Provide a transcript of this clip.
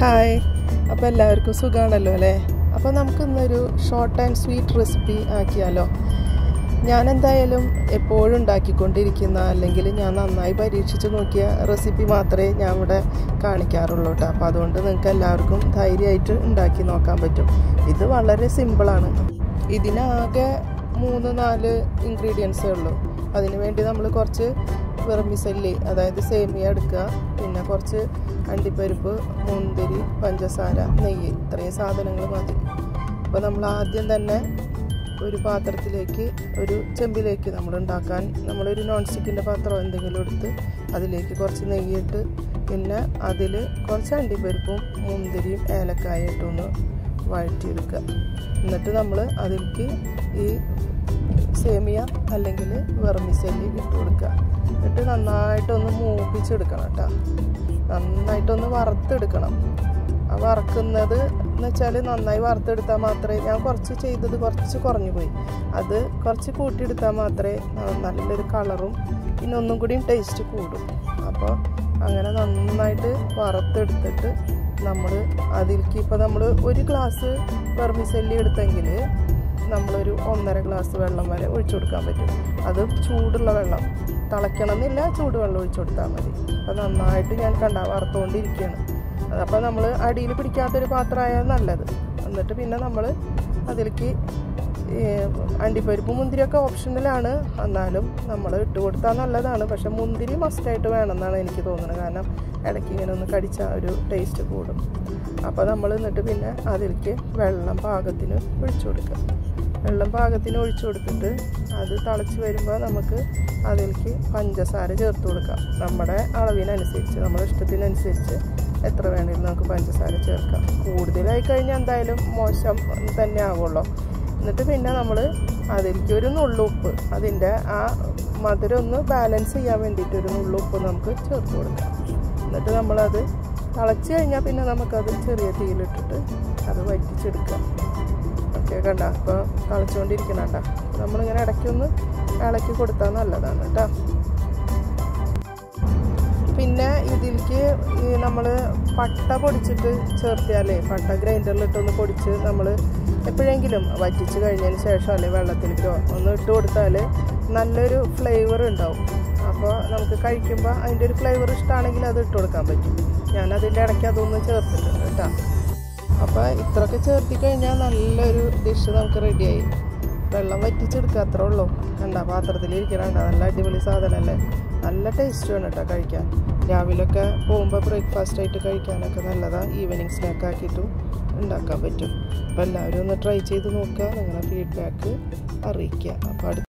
hi അപ്പോൾ എല്ലാവർക്കും സുഖമാണല്ലോ അല്ലേ അപ്പോൾ നമുക്ക് ഇന്നൊരു ഷോർട്ട് ആൻഡ് സ്വീറ്റ് റെസിപ്പി ആക്കിയാലോ ഞാൻ എന്തായാലും എപ്പോഴും ഉണ്ടാക്കിക്കൊണ്ടിരിക്കുന്ന അല്ലെങ്കിൽ ഞാൻ നന്നായി പരീക്ഷിച്ച് നോക്കിയ റെസിപ്പി മാത്രമേ ഞാൻ ഇവിടെ കാണിക്കാറുള്ളൂ കേട്ടോ അപ്പോൾ അതുകൊണ്ട് നിങ്ങൾക്ക് എല്ലാവർക്കും ധൈര്യമായിട്ട് ഉണ്ടാക്കി നോക്കാൻ പറ്റും ഇത് വളരെ സിമ്പിളാണ് ഇതിനാകെ മൂന്ന് നാല് ഇൻഗ്രീഡിയൻസേ ഉള്ളൂ അതിന് വേണ്ടി നമ്മൾ കുറച്ച് വെർമിസല്ലി അതായത് സേമിയ എടുക്കുക പിന്നെ കുറച്ച് അണ്ടിപ്പരിപ്പ് മുന്തിരി പഞ്ചസാര നെയ്യ് ഇത്രയും സാധനങ്ങൾ മതി അപ്പോൾ നമ്മൾ ആദ്യം തന്നെ ഒരു പാത്രത്തിലേക്ക് ഒരു ചെമ്പിലേക്ക് നമ്മൾ ഉണ്ടാക്കാൻ നമ്മളൊരു നോൺ സ്റ്റിക്കിൻ്റെ പാത്രം എന്തെങ്കിലും എടുത്ത് അതിലേക്ക് കുറച്ച് നെയ്യിട്ട് പിന്നെ അതിൽ കുറച്ച് അണ്ടിപ്പരിപ്പും മുന്തിരിയും ഏലക്കായ ഇട്ടൊന്ന് വഴറ്റിയെടുക്കുക എന്നിട്ട് നമ്മൾ അതിലേക്ക് ഈ സേമിയ അല്ലെങ്കിൽ വെർമിസെല്ലി ഇട്ട് കൊടുക്കുക എന്നിട്ട് നന്നായിട്ടൊന്ന് മൂപ്പിച്ചെടുക്കണം കേട്ടോ നന്നായിട്ടൊന്ന് വറുത്തെടുക്കണം ആ വറക്കുന്നത് എന്ന് വെച്ചാൽ നന്നായി വറുത്തെടുത്താൽ മാത്രമേ ഞാൻ കുറച്ച് ചെയ്തത് കുറച്ച് കുറഞ്ഞു പോയി അത് കുറച്ച് കൂട്ടിയെടുത്താൽ മാത്രമേ നല്ലൊരു കളറും പിന്നെ ഒന്നും കൂടിയും ടേസ്റ്റ് കൂടും അപ്പോൾ അങ്ങനെ നന്നായിട്ട് വറുത്തെടുത്തിട്ട് നമ്മൾ അതിലേക്ക് ഇപ്പോൾ നമ്മൾ ഒരു ഗ്ലാസ് വെർമിസെല്ലി എടുത്തെങ്കിൽ നമ്മളൊരു ഒന്നര ഗ്ലാസ് വെള്ളം വരെ ഒഴിച്ചു കൊടുക്കാൻ പറ്റും അത് ചൂടുള്ള വെള്ളം തിളയ്ക്കണമെന്നില്ല ചൂടുവെള്ളം ഒഴിച്ചു കൊടുത്താൽ മതി അപ്പോൾ നന്നായിട്ട് ഞാൻ കണ്ട വറുത്തുകൊണ്ടിരിക്കുകയാണ് അപ്പോൾ നമ്മൾ അടിയിൽ പിടിക്കാത്തൊരു പാത്രമായാൽ നല്ലത് എന്നിട്ട് പിന്നെ നമ്മൾ അതിലേക്ക് അണ്ടിപ്പരിപ്പ് മുന്തിരിയൊക്കെ ഓപ്ഷണലാണ് എന്നാലും നമ്മൾ ഇട്ട് കൊടുത്താൽ നല്ലതാണ് പക്ഷെ മുന്തിരി മസ്റ്റായിട്ട് വേണമെന്നാണ് എനിക്ക് തോന്നുന്നത് കാരണം ഇടയ്ക്ക് ഇങ്ങനെ ഒന്ന് കടിച്ചാൽ ഒരു ടേസ്റ്റ് കൂടും അപ്പോൾ നമ്മൾ എന്നിട്ട് പിന്നെ അതിലേക്ക് വെള്ളം പാകത്തിന് ഒഴിച്ചു കൊടുക്കുക വെള്ളം പാകത്തിന് ഒഴിച്ചു കൊടുത്തിട്ട് അത് തിളച്ച് വരുമ്പോൾ നമുക്ക് അതിലേക്ക് പഞ്ചസാര ചേർത്ത് കൊടുക്കാം നമ്മുടെ അളവിനനുസരിച്ച് നമ്മുടെ ഇഷ്ടത്തിനനുസരിച്ച് എത്ര വേണമെങ്കിലും നമുക്ക് പഞ്ചസാര ചേർക്കാം കൂടുതലായി കഴിഞ്ഞാൽ എന്തായാലും മോശം തന്നെ ആകുള്ളൂ എന്നിട്ട് പിന്നെ നമ്മൾ അതിലേക്ക് ഒരു നുള്ളുപ്പ് അതിൻ്റെ ആ മധുരം ഒന്ന് ബാലൻസ് ചെയ്യാൻ വേണ്ടിയിട്ട് ഒരു നുള്ളുപ്പ് നമുക്ക് ചേർത്ത് കൊടുക്കാം എന്നിട്ട് നമ്മളത് തിളച്ച് കഴിഞ്ഞാൽ പിന്നെ നമുക്കത് ചെറിയ തീയിലിട്ടിട്ട് അത് വറ്റിച്ചെടുക്കാം ഓക്കെ കണ്ട അപ്പോൾ തിളച്ചുകൊണ്ടിരിക്കണണ്ട നമ്മളിങ്ങനെ ഇടയ്ക്കൊന്ന് ഇളക്കി കൊടുത്താൽ നല്ലതാണ് കേട്ടോ പിന്നെ ഇതിലേക്ക് ഈ നമ്മൾ പട്ട പൊടിച്ചിട്ട് ചേർത്തിയാലേ പട്ട ഗ്രൈൻഡറിലിട്ടൊന്ന് പൊടിച്ച് നമ്മൾ എപ്പോഴെങ്കിലും വറ്റിച്ച് കഴിഞ്ഞതിന് ശേഷം അല്ലെങ്കിൽ വെള്ളത്തിലേക്കോ ഒന്ന് ഇട്ട് കൊടുത്താൽ നല്ലൊരു ഫ്ലേവർ ഉണ്ടാവും അപ്പോൾ നമുക്ക് കഴിക്കുമ്പോൾ അതിൻ്റെ ഒരു ഫ്ലേവർ ഇഷ്ടമാണെങ്കിൽ അത് ഇട്ട് കൊടുക്കാൻ പറ്റും ഞാൻ അതിൻ്റെ ഇടയ്ക്ക് അതൊന്ന് ചേർത്തിട്ടുണ്ട് കേട്ടോ അപ്പോൾ ഇത്രയൊക്കെ ചേർത്തി കഴിഞ്ഞാൽ നല്ലൊരു ഡിഷ് നമുക്ക് റെഡിയായി വെള്ളം വറ്റിച്ചെടുക്കുക അത്രേ ഉള്ളൂ കണ്ട പാത്രത്തിൽ ഇരിക്കണണ്ട നല്ല അടിപൊളി സാധനമല്ലേ നല്ല ടേസ്റ്റ് വേണം കേട്ടോ കഴിക്കാൻ രാവിലെയൊക്കെ പോകുമ്പോൾ ബ്രേക്ക്ഫാസ്റ്റ് ആയിട്ട് കഴിക്കാനൊക്കെ നല്ലതാണ് ഈവനിങ് സ്നാക്ക് ആക്കിയിട്ടും ഉണ്ടാക്കാൻ പറ്റും അപ്പോൾ എല്ലാവരും ഒന്ന് ട്രൈ ചെയ്ത് നോക്കുക നിങ്ങളുടെ ഫീഡ്ബാക്ക് അറിയിക്കുക അപ്പോൾ അടുത്ത